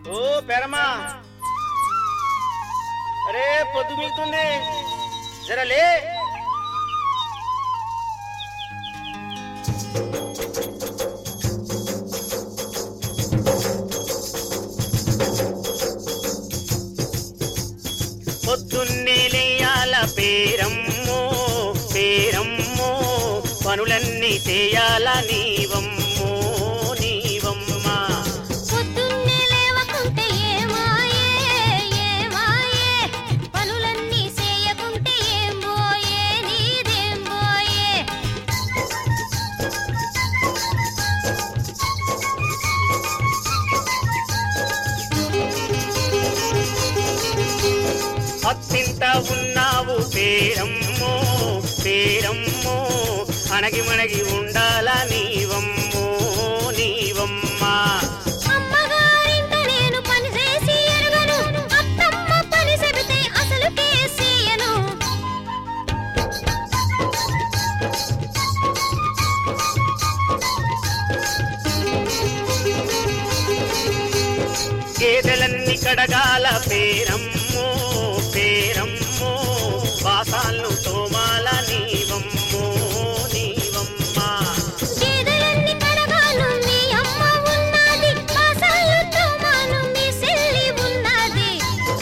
ఓ పెరమా అరే పొద్దు మిగుతుంది జరలే పొద్దున్నే లేయాల పేరమ్మో పేరమ్మో పనులన్నీ చేయాల నీవమ్మో నీవమ్మా పొద్దున్నే లేవకుంటే ఏమాయే ఏమాయే పనులన్నీ చేయకుంటే ఏం పోయే నీదేం పోయే అత్తింత ఉన్నావు పేరమ్మో పేరమ్మో అణగి మణగి ఉండాల నీవమ్మో నీవమ్మా అమ్మగారింట నేను పని చేసి ఎరగను అత్తమ్మ పని చెబితే అసలు కేసీయను గేదెలన్నీ కడగాల పేరమ్మో పేరమ్మో వాసాలను తోమాల నీవమ్మో నీవమ్మా గేదెలన్నీ కడగాను మీ అమ్మ ఉన్నది పాసాలు తోమాను మీ చెల్లి ఉన్నది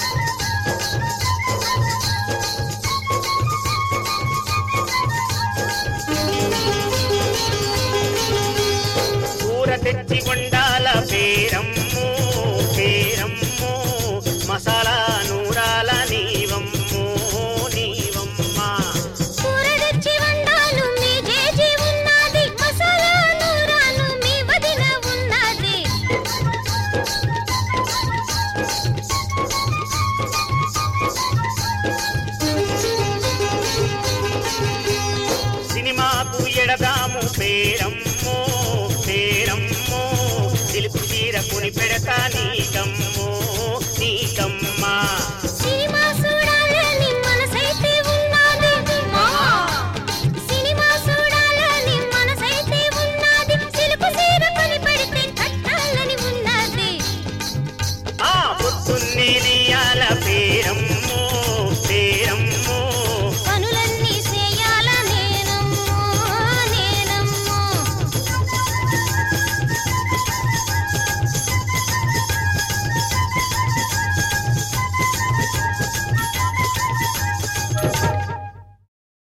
కూర తెచ్చి వండాల పేరమ్మో పేరమ్మో మసాలా నూరాల నీవమ్మో నీవమ్మా కూర తెచ్చి వండాను మీ జేజి ఉన్నది మసాలా నూరాను మీ వదిన ఉన్నది సినిమాకు ఎడదాము పేరమ్మో పేరమ్మో తెలుపు చీర కొని పెడతా నీకమ్మో నీకమ్మా సినిమా చూడాలని మనసైతే ఉన్నది సినిమా చూడాలని మనసైతే ఉన్నది సిలుపు సీర కొని పెడితే కట్టాలని ఉన్నది ఆ పొద్దున్నే నీయాల పేరమ్మో